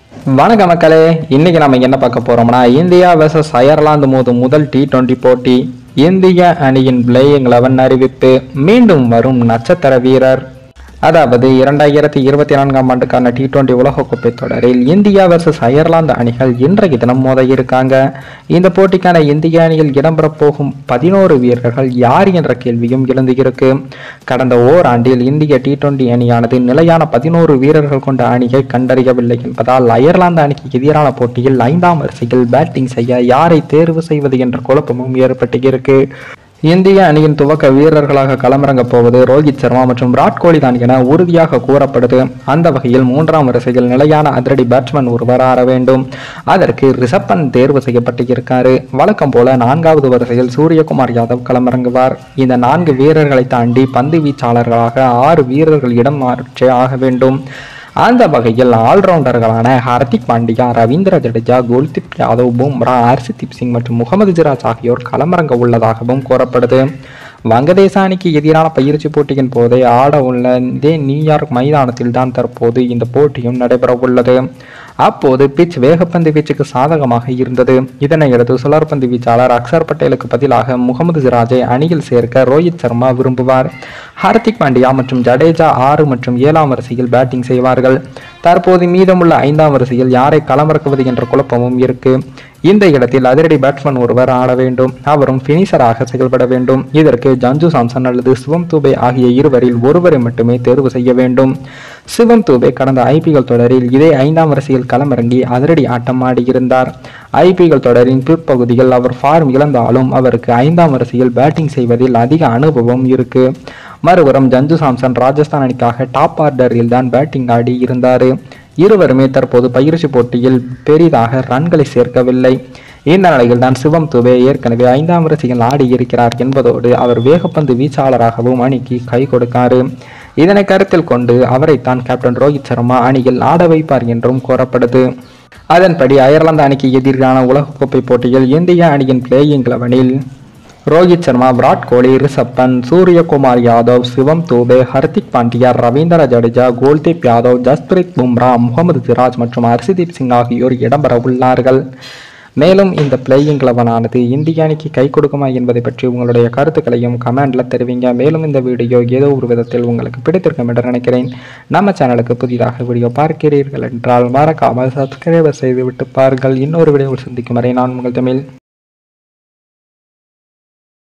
வணக்கம் மக்களே இன்னைக்கு நம்ம என்ன பார்க்க போறோம்னா இந்தியா வெர்சஸ் அயர்லாந்து மோதும் முதல் டி டுவெண்டி போட்டி இந்திய அணியின் பிளேயிங் லெவன் அறிவிப்பு மீண்டும் வரும் நட்சத்திர வீரர் அதாவது இரண்டாயிரத்தி இருபத்தி நான்காம் ஆண்டுக்கான டி டுவெண்டி உலகக்கோப்பை தொடரில் இந்தியா வெர்சஸ் அயர்லாந்து அணிகள் இன்றைய தினம் மோத இருக்காங்க இந்த போட்டிக்கான இந்திய அணியில் இடம்பெறப் போகும் பதினோரு வீரர்கள் யார் என்ற கேள்வியும் எழுந்து இருக்கு கடந்த ஓராண்டில் இந்திய டி டுவெண்டி அணியானது நிலையான பதினோரு வீரர்கள் கொண்ட அணியை கண்டறியவில்லை என்பதால் அயர்லாந்து அணிக்கு எதிரான போட்டியில் ஐந்தாம் வரிசையில் பேட்டிங் செய்ய யாரை தேர்வு செய்வது என்ற குழப்பமும் ஏற்பட்டு இருக்கு இந்திய அணியின் துவக்க வீரர்களாக களமிறங்கப் போவது ரோஹித் சர்மா மற்றும் விராட் கோலி தான் என உறுதியாக கூறப்படுது அந்த வகையில் மூன்றாம் வரிசையில் நிலையான அதிரடி பேட்ஸ்மேன் ஒருவர் ஆட வேண்டும் அதற்கு ரிஷப்பன் தேர்வு செய்யப்பட்டு இருக்காரு வழக்கம் போல நான்காவது வரிசையில் சூரியகுமார் யாதவ் களமிறங்குவார் இந்த நான்கு வீரர்களை தாண்டி பந்து வீச்சாளர்களாக ஆறு வீரர்கள் இடம் மாற்றே ஆக வேண்டும் அந்த வகையில் ஆல்ரவுண்டர்களான ஹர்திக் பாண்டியா ரவீந்திர ஜடேஜா குல்தீப் யாதவ் பும்ரா ஹர்ஷதீப் சிங் மற்றும் முகமது சிராஜ் ஆகியோர் களமிறங்க உள்ளதாகவும் கூறப்படுது வங்கதேச அணிக்கு எதிரான பயிற்சி போட்டியின் போதே ஆட உள்ள இதே நியூயார்க் மைதானத்தில் தான் தற்போது இந்த போட்டியும் நடைபெற உள்ளது அப்போது பிச் வேகப்பந்து வீச்சுக்கு சாதகமாக இருந்தது இதனையடுத்து சுழற்பந்து வீச்சாளர் அக்சர் பட்டேலுக்கு பதிலாக முகமது சிராஜை அணியில் சேர்க்க ரோஹித் சர்மா விரும்புவார் ஹார்திக் பாண்டியா மற்றும் ஜடேஜா ஆறு மற்றும் ஏழாம் வரிசையில் பேட்டிங் செய்வார்கள் தற்போது மீதமுள்ள ஐந்தாம் வரிசையில் யாரை களமிறக்குவது என்ற குழப்பமும் இருக்கு இந்த இடத்தில் அதிரடி பேட்ஸ்மேன் ஒருவர் ஆட வேண்டும் அவரும் பினிஷராக செயல்பட வேண்டும் இதற்கு ஜஞ்சு சாம்சன் அல்லது சிவம் தூபே ஆகிய இருவரில் ஒருவரை மட்டுமே தேர்வு செய்ய வேண்டும் சிவம் தூபே கடந்த ஐபிஎல் தொடரில் இதே ஐந்தாம் வரிசையில் களமிறங்கி அதிரடி ஆட்டம் ஆடியிருந்தார் ஐபிஎல் தொடரின் பிற்பகுதியில் அவர் ஃபார்ம் இழந்தாலும் அவருக்கு ஐந்தாம் வரிசையில் பேட்டிங் செய்வதில் அதிக அனுபவம் இருக்கு மறுபுறம் ஜஞ்சு சாம்சன் ராஜஸ்தான் அணிக்காக டாப் ஆர்டரில் தான் பேட்டிங் ஆடி இருந்தார் இருவருமே தற்போது பயிற்சி போட்டியில் பெரிதாக ரன்களை சேர்க்கவில்லை இந்த நிலையில் தான் சிவம் துபே ஏற்கனவே ஐந்தாம் வரிசையில் ஆடி இருக்கிறார் என்பதோடு அவர் வேகப்பந்து வீச்சாளராகவும் அணிக்கு கை கொடுக்காரு இதனை கருத்தில் கொண்டு அவரைத்தான் கேப்டன் ரோஹித் சர்மா அணியில் ஆட வைப்பார் என்றும் கூறப்படுது அதன்படி அயர்லாந்து அணிக்கு எதிரான உலகக்கோப்பை போட்டியில் இந்திய அணியின் பிளேயிங் லெவனில் ரோஹித் சர்மா விராட் கோலி ரிஷப்பன் சூரியகுமார் யாதவ் சிவம் தூபே ஹர்திக் பாண்டியா ரவீந்திர ஜடேஜா குல்தீப் யாதவ் ஜஸ்பிரீத் பும்ரா முகமது சிராஜ் மற்றும் ஹர்ஷதீப் சிங் ஆகியோர் இடம்பெற உள்ளார்கள் மேலும் இந்த பிளேயிங் லெவனானது இந்திய அணிக்கு கை கொடுக்குமா என்பதை பற்றி உங்களுடைய கருத்துக்களையும் கமெண்ட்ல தெரிவிங்க மேலும் இந்த வீடியோ ஏதோ ஒரு விதத்தில் உங்களுக்கு பிடித்திருக்கும் என்று நினைக்கிறேன் நம்ம சேனலுக்கு புதிதாக வீடியோ பார்க்கிறீர்கள் என்றால் மறக்காமல் சப்ஸ்கிரைபர் செய்து விட்டு பாருங்கள் இன்னொரு வீடியோவில் சந்திக்கும் வரை நான் உங்கள் தமிழ்